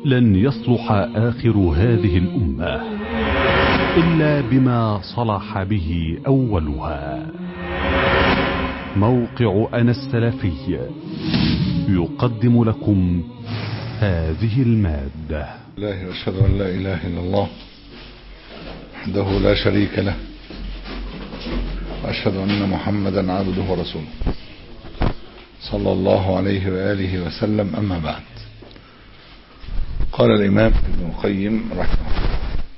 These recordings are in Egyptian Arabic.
لن يصلح آخر هذه الأمة إلا بما صلح به أولها موقع أنا السلفي يقدم لكم هذه المادة الله واشهد ان لا اله الا الله وحده لا شريك له واشهد ان محمدا عبده ورسوله صلى الله عليه واله وسلم اما بعد قال الامام ابن القيم رحمه الله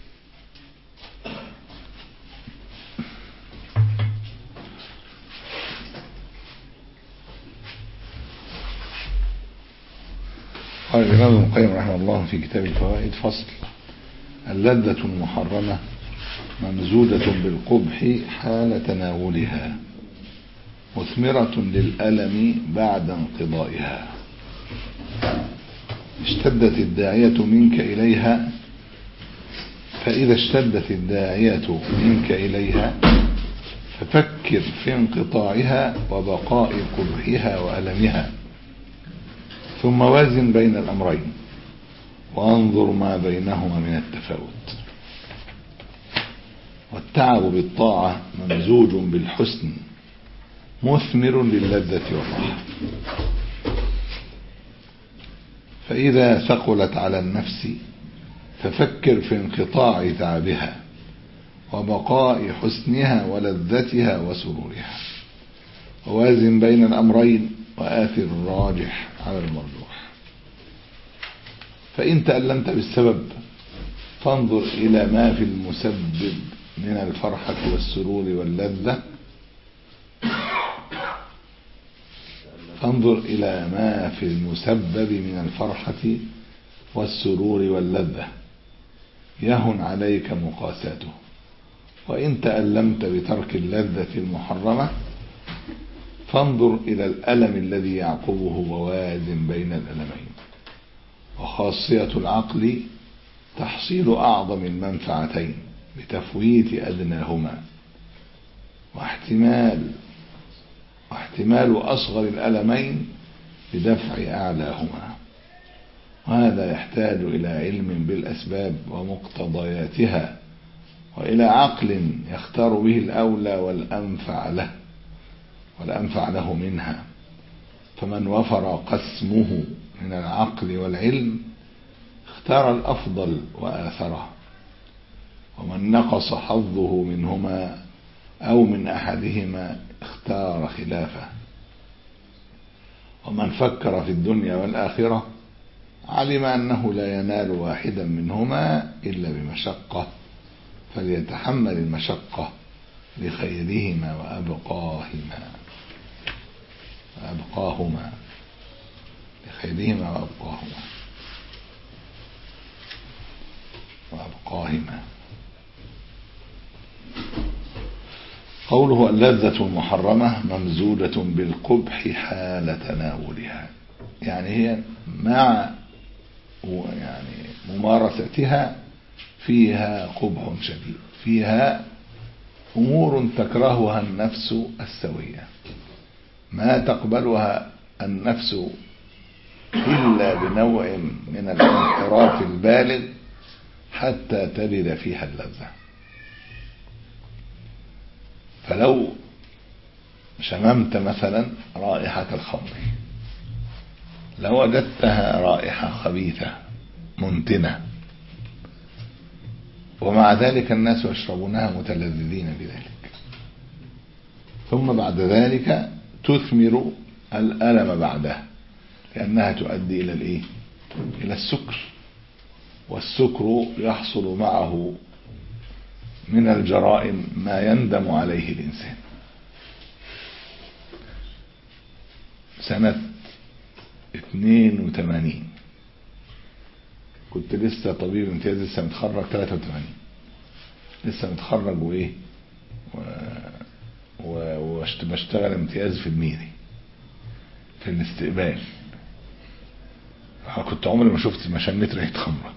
قال الإمام ابن القيم رحمه الله في كتاب الفوائد فصل اللذة المحرمة ممزودة بالقبح حال تناولها مثمرة للألم بعد انقضائها اشتدت الداعية منك إليها فإذا اشتدت الداعية منك إليها ففكر في انقطاعها وبقاء قبحها وألمها ثم وازن بين الأمرين وانظر ما بينهما من التفاوت والتعب بالطاعة ممزوج بالحسن مثمر للذة والراحة فإذا ثقلت على النفس ففكر في انقطاع تعبها وبقاء حسنها ولذتها وسرورها ووازن بين الأمرين وآثر الراجح على المرجوح فإن تألمت بالسبب فانظر إلى ما في المسبب من الفرحة والسرور واللذة فانظر إلى ما في المسبب من الفرحة والسرور واللذة يهن عليك مقاساته وإن تألمت بترك اللذة المحرمة فانظر إلى الألم الذي يعقبه ووازن بين الألمين وخاصية العقل تحصيل أعظم المنفعتين بتفويت أدناهما واحتمال واحتمال أصغر الألمين بدفع أعلاهما وهذا يحتاج إلى علم بالأسباب ومقتضياتها وإلى عقل يختار به الأولى والأنفع له والأنفع له منها فمن وفر قسمه من العقل والعلم اختار الأفضل وآثره ومن نقص حظه منهما أو من أحدهما اختار خلافه ومن فكر في الدنيا والآخرة علم أنه لا ينال واحدا منهما إلا بمشقة فليتحمل المشقة لخيرهما وأبقاهما وأبقاهما لخيرهما وأبقاهما وأبقاهما قوله اللذة المحرمة ممزودة بالقبح حال تناولها يعني هي مع يعني ممارستها فيها قبح شديد فيها أمور تكرهها النفس السوية ما تقبلها النفس إلا بنوع من الانحراف البالغ حتى تجد فيها اللذة فلو شممت مثلا رائحة الخمر لوجدتها رائحة خبيثة منتنة ومع ذلك الناس يشربونها متلذذين بذلك ثم بعد ذلك تثمر الألم بعدها لأنها تؤدي إلى الإيه؟ إلى السكر والسكر يحصل معه من الجرائم ما يندم عليه الإنسان سنة 82 كنت لسه طبيب امتياز لسه متخرج 83 لسه متخرج وايه وبشتغل امتياز في الميري في الاستقبال كنت عمري ما شفت ما شميت ريحه خمره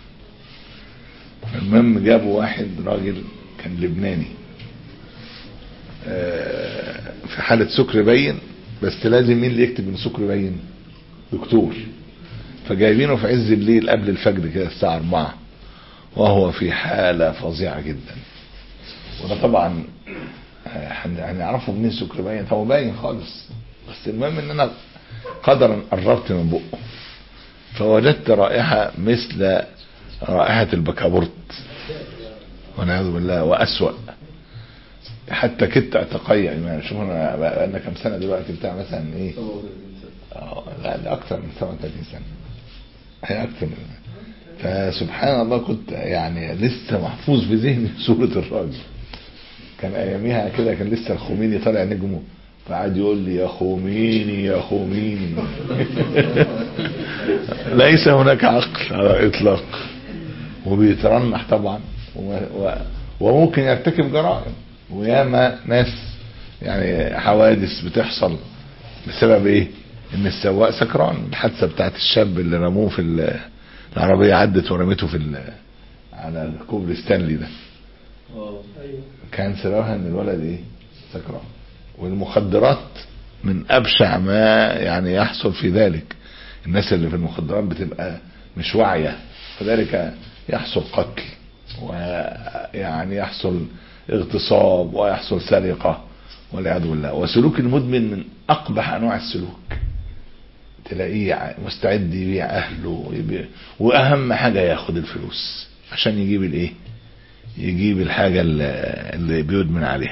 المهم جابوا واحد راجل كان لبناني في حالة سكر باين بس لازم مين اللي يكتب ان سكر باين دكتور فجايبينه في عز الليل قبل الفجر كده الساعة 4 وهو في حالة فظيعة جدا وده طبعا هنعرفه منين سكر باين هو باين خالص بس المهم ان انا قدرا قربت من بقه فوجدت رائحة مثل رائحة البكابورت والعياذ بالله وأسوأ حتى كدت اتقيأ يعني شوف انا بقالنا كام سنه دلوقتي بتاع مثلا ايه اه لا ده اكتر من 37 سنه هي اكتر من فسبحان الله كنت يعني لسه محفوظ في ذهني صوره الراجل كان اياميها كده كان لسه الخميني طالع نجمه فقعد يقول لي يا خوميني يا خوميني ليس هناك عقل على الاطلاق وبيترنح طبعا وممكن يرتكب جرائم وياما ناس يعني حوادث بتحصل بسبب ايه ان السواق سكران الحادثه بتاعت الشاب اللي رموه في العربيه عدت ورمته في على كوبري ستانلي ده كان سببها ان الولد ايه سكران والمخدرات من ابشع ما يعني يحصل في ذلك الناس اللي في المخدرات بتبقى مش واعيه فذلك يحصل قتل ويعني يحصل اغتصاب ويحصل سرقة والعياذ بالله وسلوك المدمن من أقبح أنواع السلوك تلاقيه مستعد يبيع أهله يبيع وأهم حاجة ياخد الفلوس عشان يجيب الإيه يجيب الحاجة اللي بيدمن عليها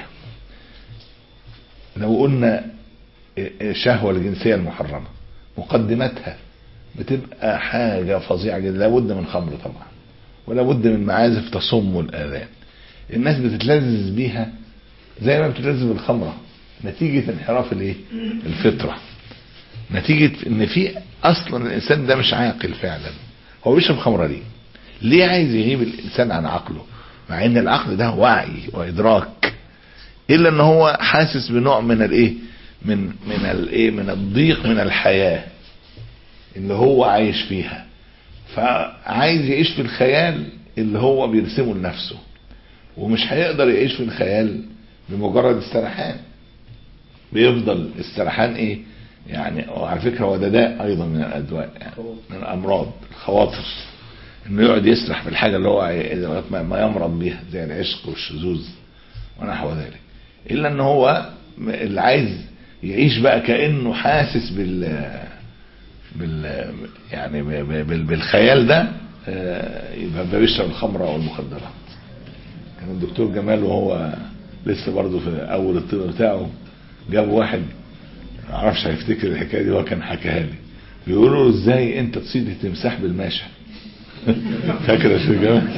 لو قلنا الشهوة الجنسية المحرمة مقدمتها بتبقى حاجة فظيعة جدا لابد من خمر طبعا ولا بد من معازف تصم الآذان الناس بتتلذذ بيها زي ما بتتلذذ بالخمرة نتيجة انحراف الايه الفطرة نتيجة ان في اصلا الانسان ده مش عاقل فعلا هو بيشرب خمرة ليه ليه عايز يغيب الانسان عن عقله مع ان العقل ده وعي وادراك الا ان هو حاسس بنوع من الايه من من الايه من الضيق من الحياة اللي هو عايش فيها فعايز يعيش في الخيال اللي هو بيرسمه لنفسه ومش هيقدر يعيش في الخيال بمجرد السرحان بيفضل السرحان ايه يعني على فكره هو ده داء ايضا من الادواء يعني من الامراض الخواطر انه يقعد يسرح في الحاجه اللي هو لغايه ما يمرض بيها زي العشق والشذوذ ونحو ذلك الا ان هو اللي عايز يعيش بقى كانه حاسس بال بال يعني بال بالخيال ده يبقى بيشرب الخمره والمخدرات كان الدكتور جمال وهو لسه برضه في اول الطب بتاعه جاب واحد ما اعرفش هيفتكر الحكايه دي هو كان حكاها لي بيقولوا له ازاي انت تصيد التمساح بالماشى فاكر يا شيخ جمال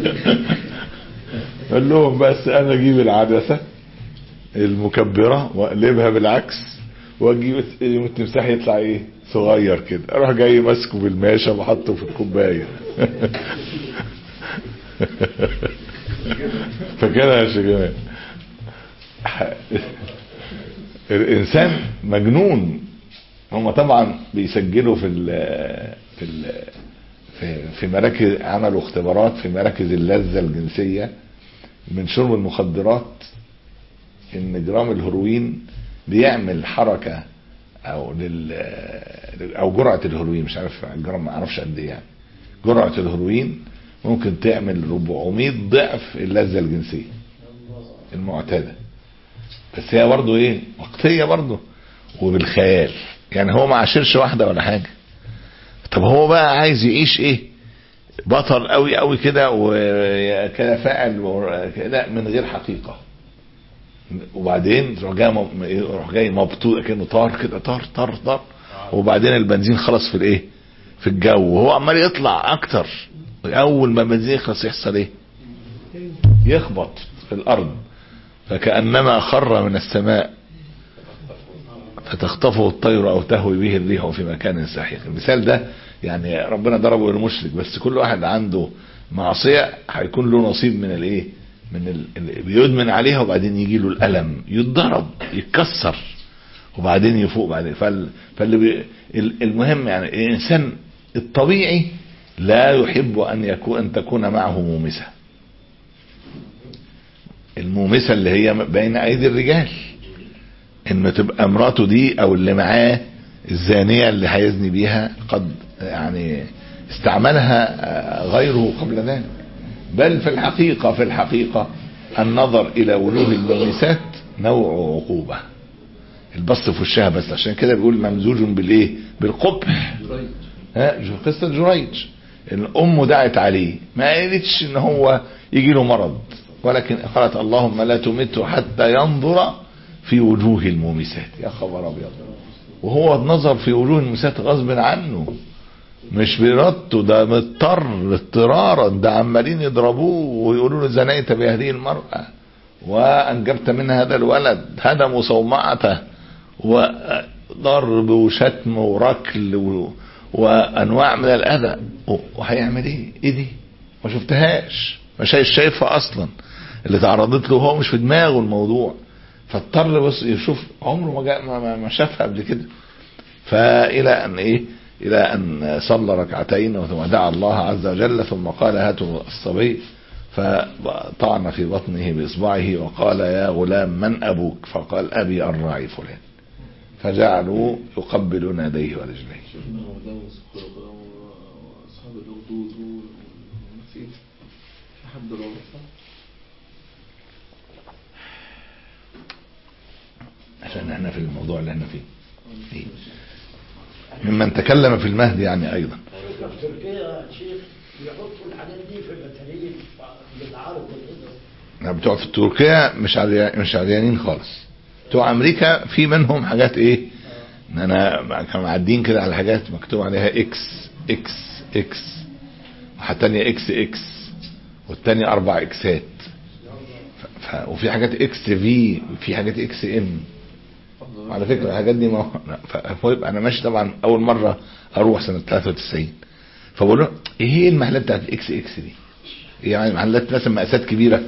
قال لهم بس انا اجيب العدسه المكبره واقلبها بالعكس واجيب التمساح يطلع ايه صغير كده اروح جاي ماسكه بالماشة وحطه في الكوبايه فكده يا شيخ جمال الانسان مجنون هم طبعا بيسجلوا في ال في ال في, في مراكز عملوا اختبارات في مراكز اللذة الجنسية من شرب المخدرات ان جرام الهروين بيعمل حركة او لل او جرعة الهروين مش عارف الجرام ما اعرفش قد ايه يعني جرعة الهروين ممكن تعمل 400 ضعف اللذة الجنسية المعتادة بس هي برضه ايه وقتية برضه وبالخيال يعني هو ما عاشرش واحدة ولا حاجة طب هو بقى عايز يعيش ايه بطل قوي قوي كده وكده فاعل كده من غير حقيقة وبعدين يروح جاي يروح جاي مبطوط كانه طار كده طار طار طار وبعدين البنزين خلص في الايه في الجو وهو عمال يطلع اكتر اول ما البنزين يخلص يحصل ايه يخبط في الارض فكانما خر من السماء فتخطفه الطير او تهوي به الريح في مكان سحيق المثال ده يعني ربنا ضربه للمشرك بس كل واحد عنده معصيه هيكون له نصيب من الايه من اللي بيدمن عليها وبعدين يجي له الالم يتضرب يتكسر وبعدين يفوق بعدين فال فاللي بي المهم يعني الانسان الطبيعي لا يحب ان يكون ان تكون معه مومسه المومسه اللي هي بين ايدي الرجال ان تبقى مراته دي او اللي معاه الزانية اللي هيزني بيها قد يعني استعملها آه، غيره قبل ذلك بل في الحقيقة في الحقيقة النظر إلى وجوه الملمسات نوع عقوبة البص في وشها بس عشان كده بيقول ممزوج بالايه بالقبح ها قصة جريج الام دعت عليه ما قالتش ان هو يجي له مرض ولكن قالت اللهم لا تمته حتى ينظر في وجوه المومسات يا خبر ابيض وهو النظر في وجوه المومسات غصب عنه مش بإرادته ده مضطر اضطرارا ده عمالين يضربوه ويقولوا له زنيت بهذه المرأة وأنجبت من هذا الولد هدموا صومعته وضرب وشتم وركل و... وانواع من الاذى و- وهيعمل ايه ايه دي ما شفتهاش ما شايف شايفها اصلا اللي تعرضت له هو مش في دماغه الموضوع فاضطر بس يشوف عمره ما, جاء ما, ما- ما شافها قبل كده فالى ان ايه الى ان صلى ركعتين ثم دعا الله عز وجل ثم قال هاتوا الصبي فطعن في بطنه باصبعه وقال يا غلام من ابوك فقال ابي الراعي فلان فجعلوا يقبلون يديه ورجليه شفنا ده واصحاب الاخدود والنسيت في حد رابع صح؟ عشان احنا في الموضوع اللي احنا فيه فيه. ممن تكلم في المهد يعني ايضا في تركيا يا شيخ يحطوا الحاجات دي في البطارية بالعرض والقدر يعني بتوع في تركيا مش عري... مش عريانين خالص بتوع امريكا في منهم حاجات ايه ان انا كانوا معدين كده على حاجات مكتوب عليها اكس اكس اكس وحاجه تانية اكس اكس والتانية اربع اكسات ف... ف... وفي حاجات اكس في وفي حاجات اكس ام على فكره الحاجات دي ما فهو يبقى انا ماشي طبعا اول مره اروح سنه 93 فبقول له ايه هي المحلات بتاعت الاكس اكس دي؟ يعني محلات مثلا مقاسات كبيره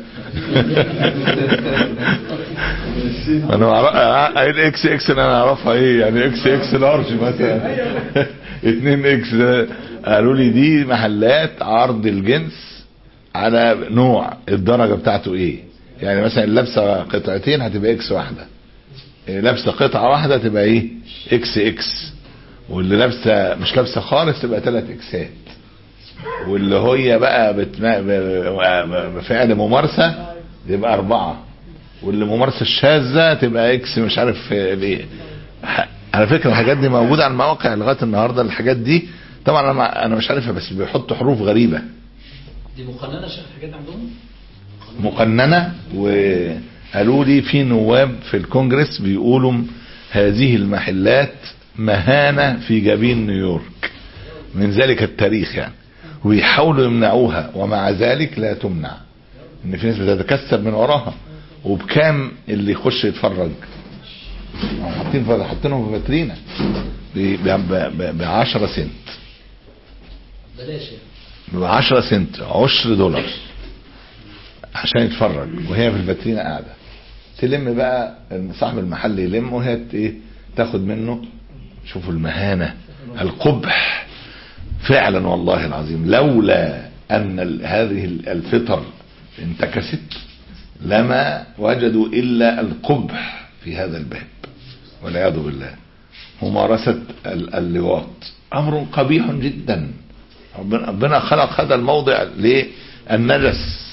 انا أعرف- قايل اكس اكس اللي انا اعرفها ايه يعني اكس اكس لارج مثلا 2 اكس ده قالوا لي دي محلات عرض الجنس على نوع الدرجه بتاعته ايه يعني مثلا لابسه قطعتين هتبقى اكس واحده إيه، لابسه قطعه واحده تبقى ايه اكس اكس واللي لابسه مش لابسه خالص تبقى ثلاث اكسات واللي هي بقى بتما... ب- ب- بفعل ممارسه يبقى اربعه واللي ممارسه الشاذه تبقى اكس مش عارف ايه ح- على فكره الحاجات دي موجوده على المواقع لغايه النهارده الحاجات دي طبعا انا ما- انا مش عارفها بس بيحطوا حروف غريبه دي مقننه شيخ الحاجات دي عندهم مقننه وقالوا لي في نواب في الكونجرس بيقولوا هذه المحلات مهانه في جبين نيويورك من ذلك التاريخ يعني ويحاولوا يمنعوها ومع ذلك لا تمنع ان في ناس بتتكسب من وراها وبكام اللي يخش يتفرج هم حاطين حاطينهم في فاترينا ب 10 سنت بلاش يعني ب 10 سنت 10 دولار عشان يتفرج وهي في الفاترينا قاعده تلم بقى صاحب المحل يلم وهي ت- ايه تاخد منه شوفوا المهانه القبح فعلا والله العظيم لولا ان ال- هذه ال- الفطر انتكست لما وجدوا الا القبح في هذا الباب والعياذ بالله ممارسه ال- اللواط امر قبيح جدا ربنا ربنا خلق هذا الموضع للنجس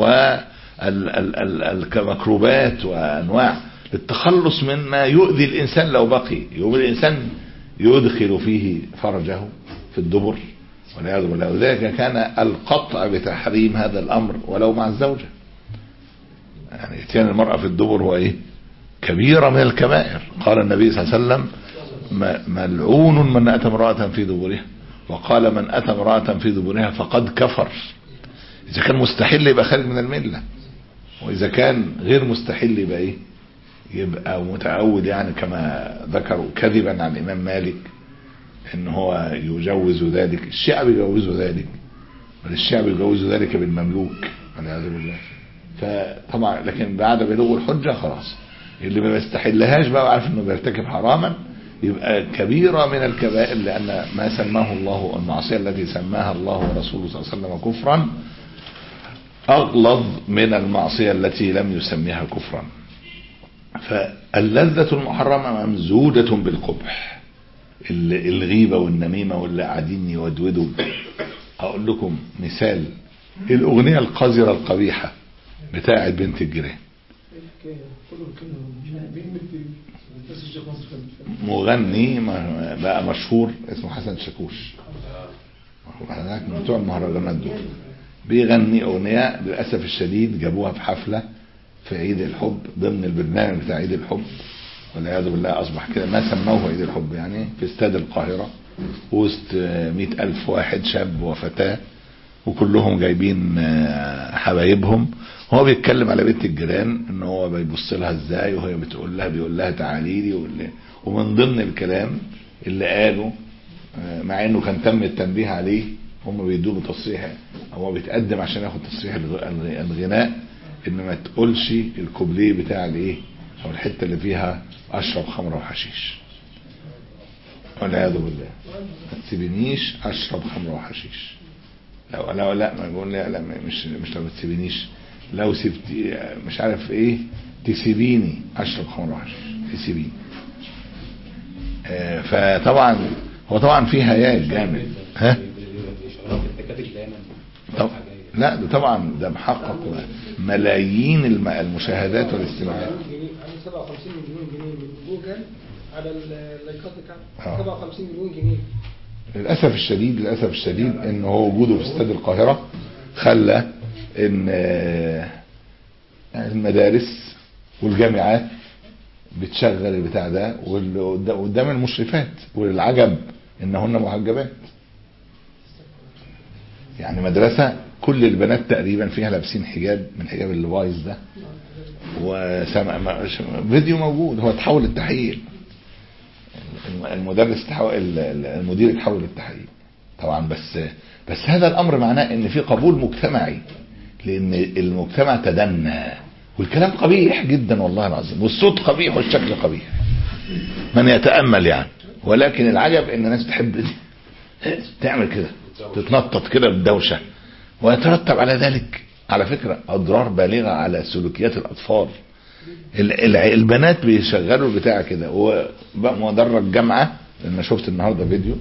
والميكروبات وانواع للتخلص مما يؤذي الانسان لو بقي يوم الانسان يدخل فيه فرجه في الدبر والعياذ بالله وذلك كان القطع بتحريم هذا الامر ولو مع الزوجه يعني اتيان المراه في الدبر هو ايه كبيره من الكبائر قال النبي صلى الله عليه وسلم م- ملعون من اتى امراه في دبرها وقال من اتى امراه في دبرها فقد كفر اذا كان مستحيل يبقى خارج من المله واذا كان غير مستحيل يبقى ايه يبقى متعود يعني كما ذكروا كذبا عن الامام مالك ان هو يجوز ذلك الشعب يجوز ذلك بل الشعب يجوز ذلك بالمملوك والعياذ بالله فطبعا لكن بعد بلوغ الحجه خلاص اللي ما بيستحلهاش بقى عارف انه بيرتكب حراما يبقى كبيرة من الكبائر لأن ما سماه الله المعصية التي سماها الله ورسوله صلى الله عليه وسلم كفرا أغلظ من المعصية التي لم يسميها كفرا فاللذة المحرمة ممزوجة بالقبح ال- الغيبة والنميمة واللي قاعدين يودودوا أقول لكم مثال الأغنية القذرة القبيحة بتاعت بنت الجيران كلهم كانوا بين بس الشيخ مصر كان مغني ما- بقى مشهور اسمه حسن شاكوش هناك من بتوع المهرجانات دول بيغني اغنيه للاسف الشديد جابوها في حفله في عيد الحب ضمن البرنامج بتاع عيد الحب والعياذ بالله اصبح كده ما سموه عيد الحب يعني في استاد القاهره وسط مئة ألف واحد شاب وفتاة وكلهم جايبين آه، حبايبهم هو بيتكلم على بنت الجيران ان هو بيبص لها ازاي وهي بتقول لها بيقول لها تعالي لي وال- ومن ضمن الكلام اللي قاله آه، مع انه كان تم التنبيه عليه هم بيدوا له تصريح هو بيتقدم عشان ياخد تصريح الغ- الغ- الغناء ان ما تقولش الكوبليه بتاع الايه او الحته اللي فيها اشرب خمره وحشيش والعياذ بالله ما تسيبنيش اشرب خمره وحشيش لو لا لا ما بقول لا لا مش مش لو ما تسيبنيش لو سبتي مش عارف ايه تسيبيني اشرب خمر وحشيش تسيبيني آه، فطبعا هو طبعا في هياج جامد ها طب لا ده طبعا ده محقق ملايين الم- المشاهدات والاستماعات جنيه عامل 57 مليون جنيه من جوجل على اللايكات آه. بتاعته 57 مليون جنيه للاسف الشديد للاسف الشديد ان هو وجوده في استاد القاهره خلى ان آه، المدارس والجامعات بتشغل البتاع ده واللي قد- قدام المشرفات والعجب انهن محجبات يعني مدرسه كل البنات تقريبا فيها لابسين حجاب من الحجاب اللي بايظ ده وسمع ما- فيديو موجود هو تحول للتحقيق الم- المدرس تحول ال- ال- المدير يتحول للتحقيق طبعا بس بس هذا الامر معناه ان في قبول مجتمعي لان المجتمع تدنى والكلام قبيح جدا والله العظيم والصوت قبيح والشكل قبيح من يتامل يعني ولكن العجب ان الناس تحب دي تعمل كده تتنطط كده بالدوشه ويترتب على ذلك على فكره اضرار بالغه على سلوكيات الاطفال ال- ال- البنات بيشغلوا البتاع كده هو بقى مدرج جامعه لان شفت النهارده فيديو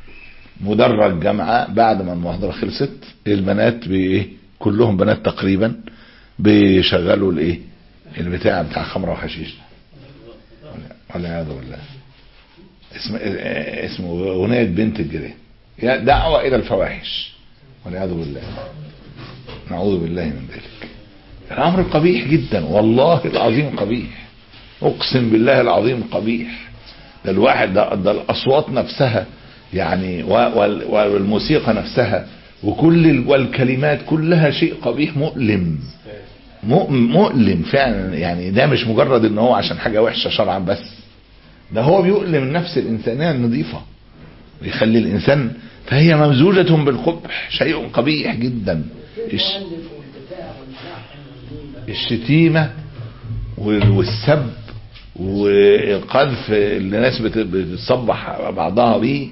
مدرج جامعه بعد ما المحاضره خلصت البنات بايه كلهم بنات تقريبا بيشغلوا الايه البتاع بتاع خمره وحشيش والعياذ بالله اسم آه، اسمه اغنيه بنت الجيران يا دعوه الى الفواحش والعياذ بالله نعوذ بالله من ذلك الامر قبيح جدا والله العظيم قبيح اقسم بالله العظيم قبيح ده الواحد ده, ده الاصوات نفسها يعني و- وال- والموسيقى نفسها وكل ال- والكلمات كلها شيء قبيح مؤلم مؤ- مؤلم فعلا يعني ده مش مجرد ان هو عشان حاجه وحشه شرعا بس ده هو بيؤلم النفس الانسانيه النظيفه ويخلي الانسان فهي ممزوجه بالقبح شيء قبيح جدا الش- المؤلف والبتاع واللحن والميمة. الشتيمة وال- والسب والقذف اللي الناس بت- بتصبح بعضها بيه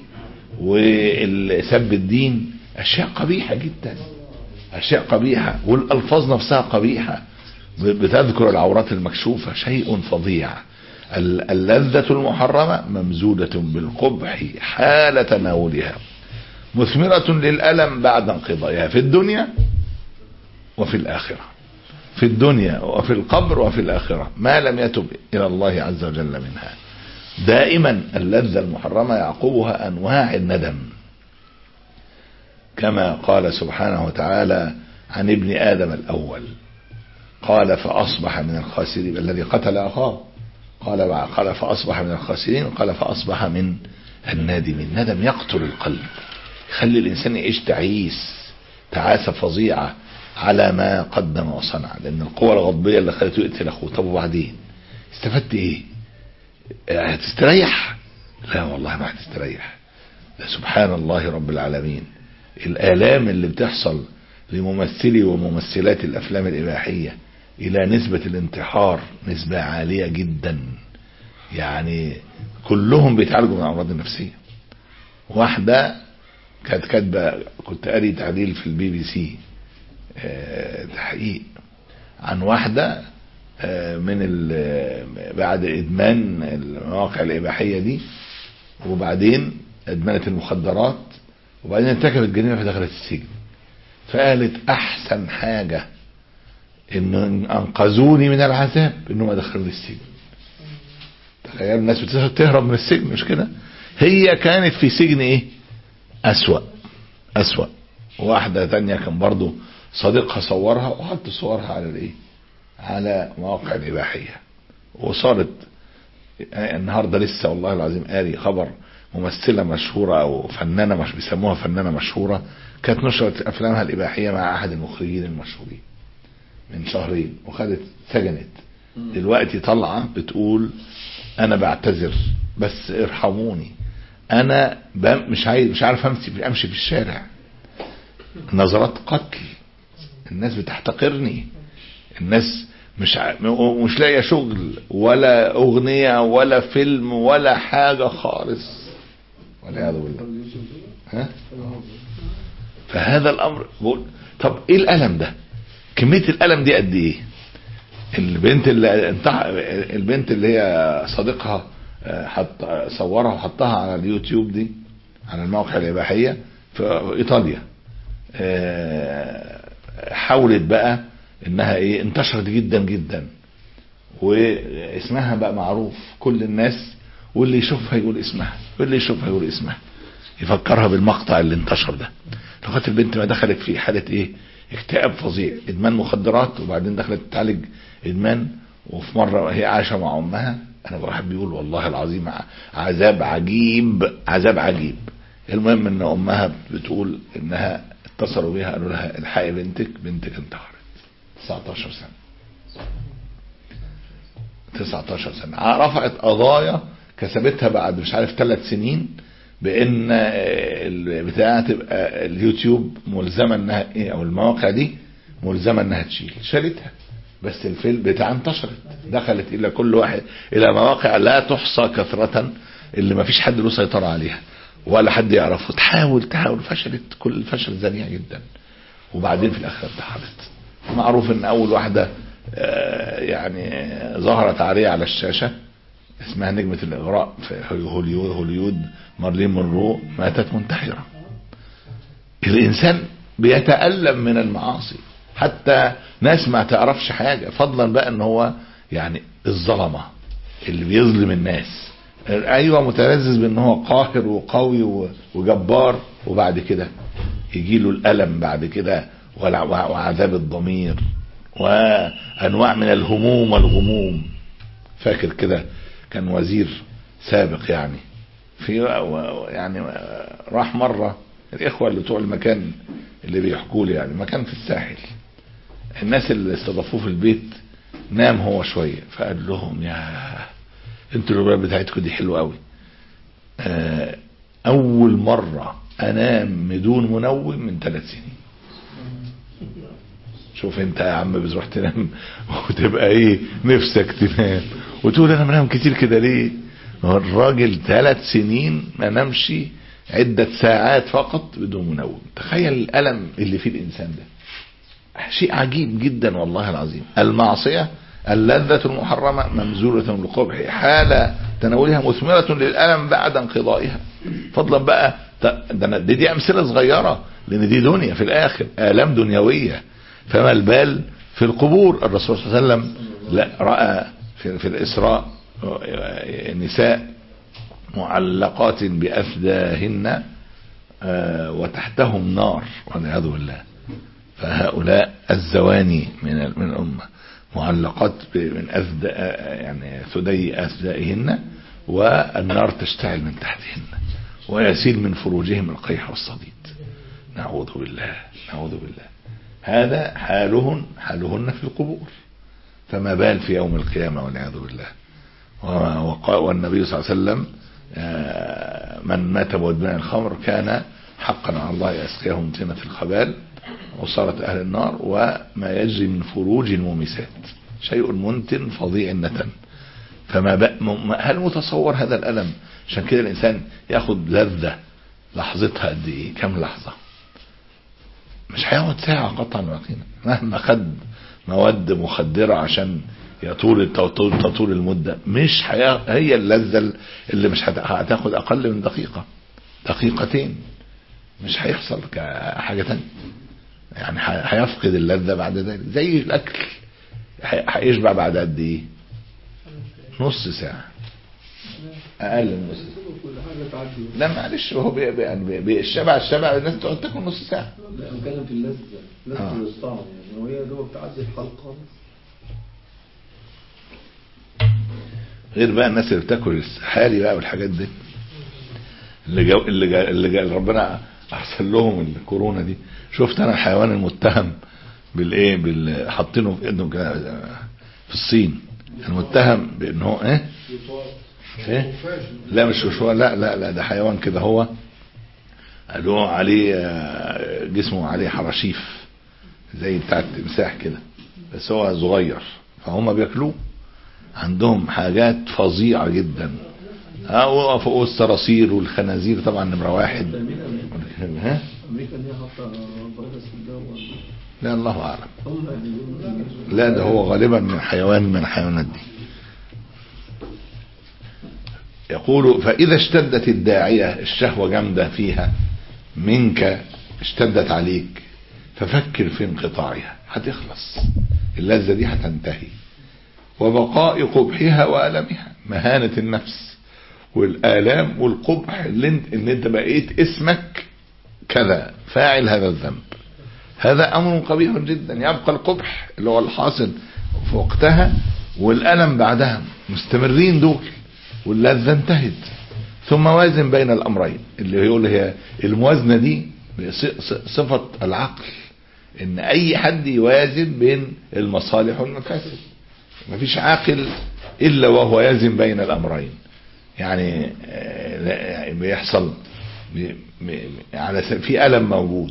وسب الدين أشياء قبيحة جدا أشياء قبيحة والألفاظ نفسها قبيحة ب- بتذكر العورات المكشوفة شيء فظيع ال- اللذة المحرمة ممزودة بالقبح حال تناولها مثمرة للألم بعد انقضائها في الدنيا وفي الآخرة في الدنيا وفي القبر وفي الآخرة ما لم يتب إلى الله عز وجل منها دائما اللذة المحرمة يعقبها أنواع الندم كما قال سبحانه وتعالى عن ابن آدم الأول قال فأصبح من الخاسرين الذي قتل أخاه قال قال فأصبح من الخاسرين قال فأصبح من النادمين ندم يقتل القلب يخلي الإنسان يعيش تعيس تعاسة فظيعة على ما قدم وصنع لأن القوة الغضبية اللي خلته يقتل أخوه طب وبعدين استفدت إيه؟ هتستريح؟ لا والله ما هتستريح ده سبحان الله رب العالمين الآلام اللي بتحصل لممثلي وممثلات الأفلام الإباحية إلى نسبة الانتحار نسبة عالية جدا يعني كلهم بيتعالجوا من الأمراض النفسية واحدة كانت كاتبة كنت قاري تعديل في البي بي سي آه، تحقيق عن واحدة آه، من ال- بعد إدمان المواقع الإباحية دي وبعدين ادمنت المخدرات وبعدين ارتكبت جريمه فدخلت السجن فقالت احسن حاجه ان انقذوني من العذاب انهم دخلوني السجن تخيل الناس بتهرب من السجن مش كده هي كانت في سجن ايه اسوأ اسوأ واحدة تانية كان برضو صديقها صورها وحط صورها على الايه على مواقع الاباحية وصارت النهاردة لسه والله العظيم قاري خبر ممثلة مشهورة او فنانة مش بيسموها فنانة مشهورة كانت نشرت افلامها الاباحية مع احد المخرجين المشهورين من شهرين وخدت سجنت دلوقتي طالعة بتقول انا بعتذر بس ارحموني انا ب- مش عايز مش عارف امشي امشي في الشارع نظرات قتل الناس بتحتقرني الناس مش ع... مش لاقيه شغل ولا اغنيه ولا فيلم ولا حاجه خالص والعياذ بالله ها فهذا الامر بقول طب ايه الالم ده كميه الالم دي قد ايه البنت اللي انتح... البنت اللي هي صديقها آه، حط صورها وحطها على اليوتيوب دي على الموقع الاباحيه في ايطاليا آه، حاولت بقى انها ايه انتشرت جدا جدا واسمها بقى معروف كل الناس واللي يشوفها يقول اسمها واللي يشوفها يقول اسمها يفكرها بالمقطع اللي انتشر ده لغايه البنت ما دخلت في حاله ايه اكتئاب فظيع ادمان مخدرات وبعدين دخلت تعالج ادمان وفي مره هي عايشه مع امها انا واحد بيقول والله العظيم ع- عذاب عجيب عذاب عجيب المهم ان امها بتقول انها اتصلوا بيها قالوا لها الحقي بنتك بنتك انتحرت 19 سنه 19 سنه رفعت قضايا كسبتها بعد مش عارف ثلاث سنين بان البتاع تبقى اليوتيوب ملزمه انها ايه او المواقع دي ملزمه انها تشيل شالتها بس الفيلم بتاع انتشرت دخلت الى كل واحد الى مواقع لا تحصى كثرة اللي ما فيش حد له سيطرة عليها ولا حد يعرفه تحاول تحاول فشلت كل فشل ذريع جدا وبعدين في الاخر انتحرت معروف ان اول واحدة آه، يعني ظهرت عليه على الشاشة اسمها نجمة الاغراء في هوليود هوليود مارلين مونرو ماتت منتحرة الانسان بيتألم من المعاصي حتى ناس ما تعرفش حاجة فضلا بقى ان هو يعني الظلمة اللي بيظلم الناس ايوه متلذذ بان هو قاهر وقوي و- وجبار وبعد كده يجي له الالم بعد كده والع- وعذاب الضمير وانواع من الهموم والغموم فاكر كده كان وزير سابق يعني في و- يعني راح مره الاخوه اللي بتوع المكان اللي بيحكوا لي يعني مكان في الساحل الناس اللي استضافوه في البيت نام هو شويه فقال لهم يا انتوا الولاد بتاعتكم دي حلوه قوي آه، اول مره انام بدون منوم من ثلاث سنين شوف انت يا عم بتروح تنام وتبقى ايه نفسك تنام وتقول انا بنام كتير كده ليه هو الراجل ثلاث سنين ما نامش عدة ساعات فقط بدون منوم تخيل الألم اللي في الإنسان ده شيء عجيب جدا والله العظيم المعصية اللذة المحرمة ممزولة بالقبح حال تناولها مثمرة للألم بعد انقضائها فضلا بقى ت- ده أنا- دي, دي أمثلة صغيرة لأن دي دنيا في الآخر آلام دنيوية فما البال في القبور الرسول صلى الله عليه وسلم لا رأى في, في الإسراء نساء معلقات بأفداهن آه، وتحتهم نار والعياذ بالله فهؤلاء الزواني من ال- من الأمة معلقات ب- من أفدا يعني ثدي أفدائهن والنار تشتعل من تحتهن ويسيل من فروجهم القيح والصديد نعوذ بالله نعوذ بالله هذا حالهن حالهن في القبور فما بال في يوم القيامة والعياذ بالله و- وقا- والنبي صلى الله عليه وسلم آه، من مات مدمنا الخمر كان حقا على الله يسقيهم طينة الخبال وصارت أهل النار وما يجري من فروج المومسات شيء منتن فظيع النتن فما بق م- هل متصور هذا الألم عشان كده الإنسان ياخد لذة لحظتها قد إيه كم لحظة مش هيقعد ساعة قطعا ويقينا مهما خد مواد مخدرة عشان يطول تطول, تطول المدة مش حيا هي اللذة اللي مش هت- هتاخد أقل من دقيقة دقيقتين مش هيحصل كحاجة تانية يعني ح- هيفقد اللذة بعد ذلك زي الأكل ح- هيشبع بعد قد إيه نص ساعة أقل من نص ساعة كل حاجة تعدي لا معلش هو بي بي يعني بي الشبع الشبع الناس تقعد تاكل نص ساعة لا أنا بتكلم في اللذة آه. لذة الطعم يعني وهي يا دوب تعدي الحلقة غير بقى الناس اللي بتاكل السحالي بقى والحاجات دي اللي جو اللي جا اللي جا ربنا احسن لهم الكورونا دي شفت انا الحيوان المتهم بالايه بال حاطينه في ايدهم كده في الصين المتهم بان هو ايه ايه لا مش وشوار لا لا لا ده حيوان كده هو قالوا عليه آه، جسمه عليه حراشيف زي بتاع التمساح كده بس هو صغير فهم بياكلوه عندهم حاجات فظيعة جدا اه فوق الصراصير والخنازير طبعا نمرة واحد ها أمريكا اللي هي حاطة فيروس في الجو لا الله اعلم هم يعني بيقولوا لا ده هو غالبا من حيوان من الحيوانات دي يقول فإذا اشتدت الداعية الشهوة جامدة فيها منك اشتدت عليك ففكر في انقطاعها هتخلص اللذة دي هتنتهي وبقاء قبحها وألمها مهانة النفس والآلام والقبح اللي انت, ان انت بقيت اسمك كذا فاعل هذا الذنب هذا امر قبيح جدا يبقى القبح اللي هو الحاصل في وقتها والالم بعدها مستمرين دول واللذه انتهت ثم وازن بين الامرين اللي يقول هي الموازنه دي ص- ص- صفه العقل ان اي حد يوازن بين المصالح والمفاسد مفيش عاقل الا وهو يزن بين الامرين يعني آه، لا- يعني بيحصل بي- م- على س- في الم موجود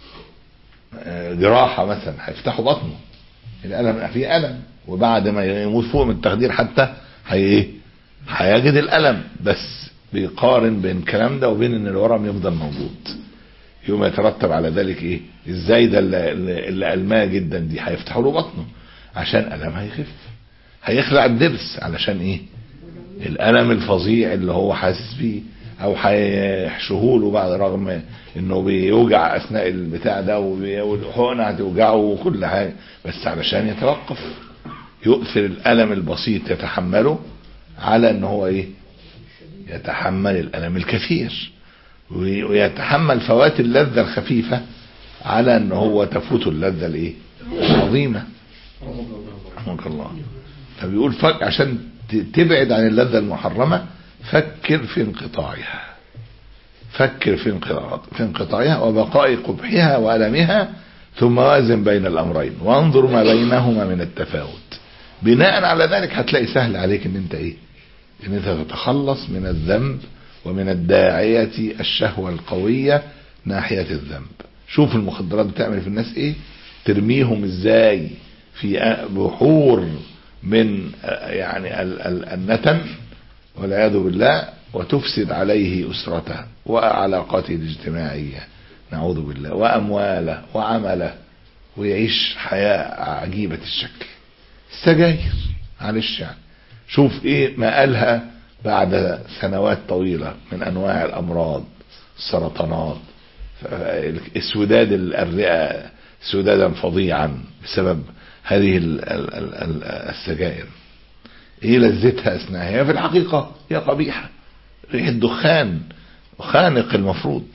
آه، جراحه مثلا هيفتحوا بطنه الالم في الم وبعد ما يموت فوق من التخدير حتى هي ايه هيجد الالم بس بيقارن بين الكلام ده وبين ان الورم يفضل موجود يوم يترتب على ذلك ايه ازاي ده اللي, اللي اللي الماه جدا دي هيفتحوا له بطنه عشان الم هيخف هيخلع الضرس علشان ايه الالم الفظيع اللي هو حاسس بيه او هيحشوه له بعد رغم انه بيوجع اثناء البتاع ده وبي- والحقنه هتوجعه وكل حاجه بس علشان يتوقف يؤثر الالم البسيط يتحمله على ان هو ايه يتحمل الالم الكثير وي- ويتحمل فوات اللذه الخفيفه على ان هو تفوت اللذه الايه العظيمه رحمك الله فبيقول فك عشان ت- تبعد عن اللذة المحرمة فكر في انقطاعها فكر في انقطاع في انقطاعها وبقاء قبحها وألمها ثم وازن بين الأمرين وانظر ما بينهما من التفاوت بناء على ذلك هتلاقي سهل عليك ان انت ايه ان انت تتخلص من الذنب ومن الداعية الشهوة القوية ناحية الذنب شوف المخدرات بتعمل في الناس ايه ترميهم ازاي في بحور من يعني ال- ال- النتن والعياذ بالله وتفسد عليه أسرته وعلاقاته الاجتماعية نعوذ بالله وأمواله وعمله ويعيش حياة عجيبة الشكل السجاير معلش يعني شوف ايه ما قالها بعد سنوات طويلة من انواع الامراض السرطانات اسوداد الرئة سدادا فظيعا بسبب هذه ال- ال- ال- ال- السجائر ايه لذتها اثناء هي في الحقيقة هي قبيحة ريحة دخان خانق المفروض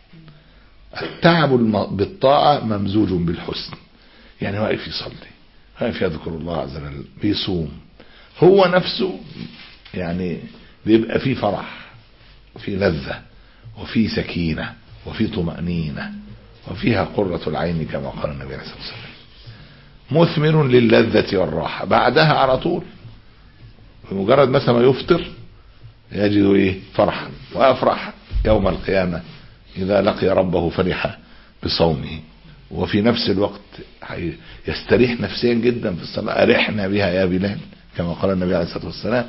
التعب الم- بالطاعة ممزوج بالحسن يعني واقف يصلي واقف يذكر الله عز وجل بيصوم هو نفسه يعني بيبقى فيه فرح وفي لذة وفي سكينة وفي طمأنينة وفيها قرة العين كما قال النبي عليه الصلاة والسلام مثمر للذة والراحة بعدها على طول بمجرد مثلا ما يفطر يجد ايه فرحا وافرح يوم القيامة اذا لقي ربه فرح بصومه وفي نفس الوقت حي- يستريح نفسيا جدا في الصلاة أرحنا بها يا بلال كما قال النبي عليه الصلاة والسلام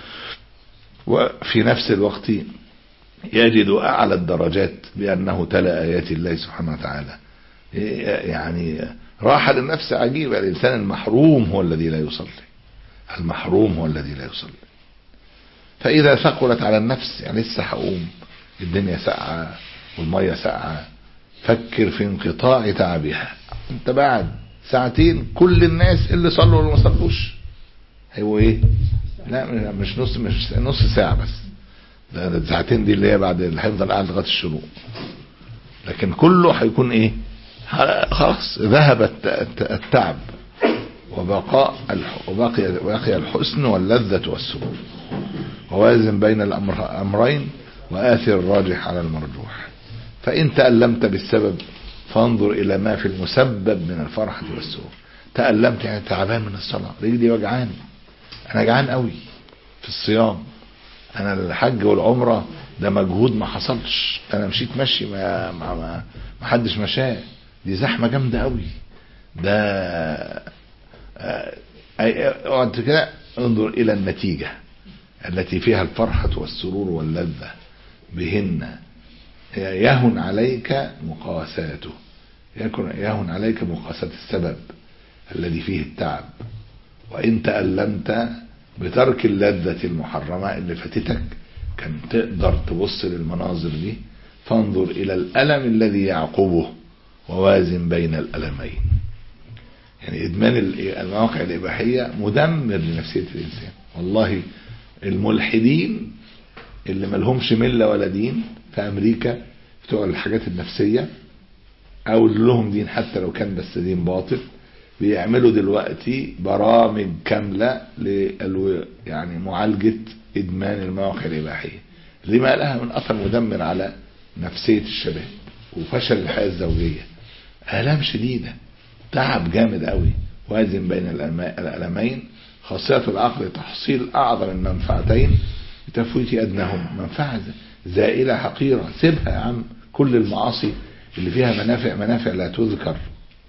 وفي نفس الوقت يجد أعلى الدرجات بأنه تلا آيات الله سبحانه وتعالى يعني راحة للنفس عجيبة الإنسان المحروم هو الذي لا يصلي المحروم هو الذي لا يصلي فإذا ثقلت على النفس يعني لسه هقوم الدنيا ساقعة والمية ساقعة فكر في انقطاع تعبها انت بعد ساعتين كل الناس اللي صلوا واللي ما صلوش هو ايه لا مش نص مش نص ساعة بس ده ده ساعتين دي اللي هي بعد اللي هيفضل قاعد لغايه الشروق لكن كله هيكون ايه ح- خلاص ذهب الت- الت- التعب وبقاء الح- وبقي بقي الحسن واللذة والسرور ووازن بين الأمر- الأمرين وآثر الراجح على المرجوح فإن تألمت بالسبب فانظر إلى ما في المسبب من الفرحة والسرور تألمت يعني تعبان من الصلاة رجلي وجعان أنا جعان قوي في الصيام أنا الحج والعمرة ده مجهود ما حصلش أنا مشيت مشي ما ما ما, ما حدش مشاه دي زحمة جامدة قوي ده آه، أي- اقعد كده انظر إلى النتيجة التي فيها الفرحة والسرور واللذة بهن يهن عليك مقاساته يكن يهن عليك مقاساة السبب الذي فيه التعب وإن تألمت بترك اللذة المحرمة اللي فاتتك كان تقدر تبص للمناظر دي فانظر إلى الألم الذي يعقبه ووازن بين الألمين يعني إدمان ال- المواقع الإباحية مدمر لنفسية الإنسان والله الملحدين اللي ملهمش ملة ولا دين في أمريكا بتوع الحاجات النفسية أو اللي لهم دين حتى لو كان بس دين باطل بيعملوا دلوقتي برامج كاملة للو يعني معالجة إدمان المواقع الإباحية لما لها من أثر مدمر على نفسية الشباب وفشل الحياة الزوجية آلام شديدة تعب جامد قوي وازن بين الألم- الألمين خاصية العقل تحصيل أعظم المنفعتين بتفويت أدناهم منفعة زائلة حقيرة سيبها يا عم كل المعاصي اللي فيها منافع منافع لا تذكر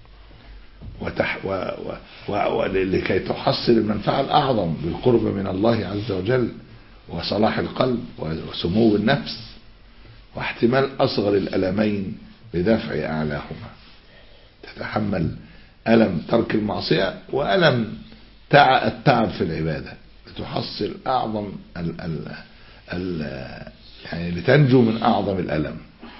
وتح و و و ولكي تحصل المنفعة الأعظم بالقرب من الله عز وجل وصلاح القلب وسمو النفس واحتمال أصغر الألمين بدفع أعلاهما تتحمل ألم ترك المعصية وألم تع التعب في العبادة لتحصل أعظم ال ال ال يعني لتنجو من أعظم الألم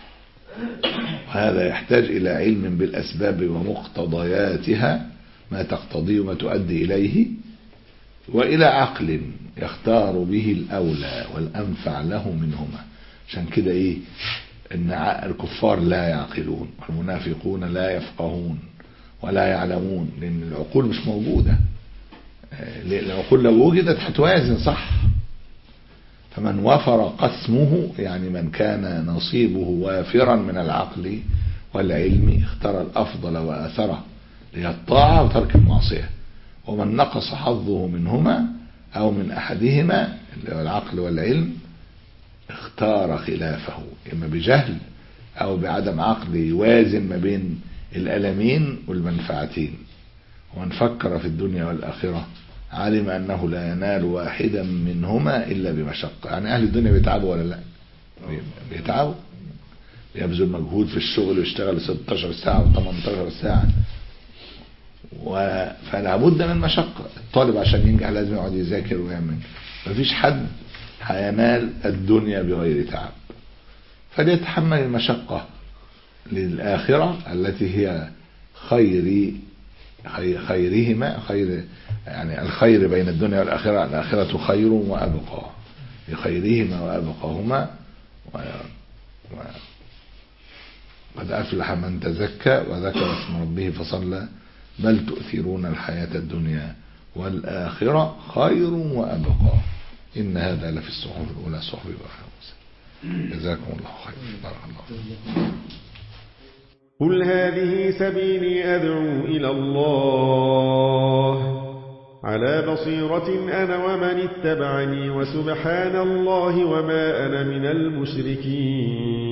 وهذا يحتاج إلى علم بالأسباب ومقتضياتها ما تقتضي وما تؤدي إليه وإلى عقل يختار به الأولى والأنفع له منهما عشان كده إيه إن ع- الكفار لا يعقلون والمنافقون لا يفقهون ولا يعلمون لأن العقول مش موجودة آه، العقول لو وجدت هتوازن صح فمن وفر قسمه يعني من كان نصيبه وافرا من العقل والعلم اختار الأفضل وآثره هي الطاعة وترك المعصية ومن نقص حظه منهما أو من أحدهما اللي هو العقل والعلم اختار خلافه إما بجهل أو بعدم عقل يوازن ما بين الألمين والمنفعتين ومن فكر في الدنيا والآخرة علم أنه لا ينال واحدا منهما إلا بمشقة يعني أهل الدنيا بيتعبوا ولا لا بيتعبوا بيبذل مجهود في الشغل ويشتغل 16 ساعة و 18 ساعة و... فلا بد من مشقة الطالب عشان ينجح لازم يقعد يذاكر ويعمل مفيش حد هينال الدنيا بغير تعب فليتحمل المشقة للآخرة التي هي خير خي- خيرهما خير يعني الخير بين الدنيا والآخرة الآخرة خير وأبقى لخيرهما وأبقاهما و... و... قد أفلح من تزكى وذكر اسم ربه فصلى بل تؤثرون الحياة الدنيا والآخرة خير وأبقى إن هذا لفي الصحف الأولى صحف إبراهيم وموسى جزاكم الله خير بارك الله فيكم. قل هذه سبيلي أدعو إلى الله على بصيرة أنا ومن اتبعني وسبحان الله وما أنا من المشركين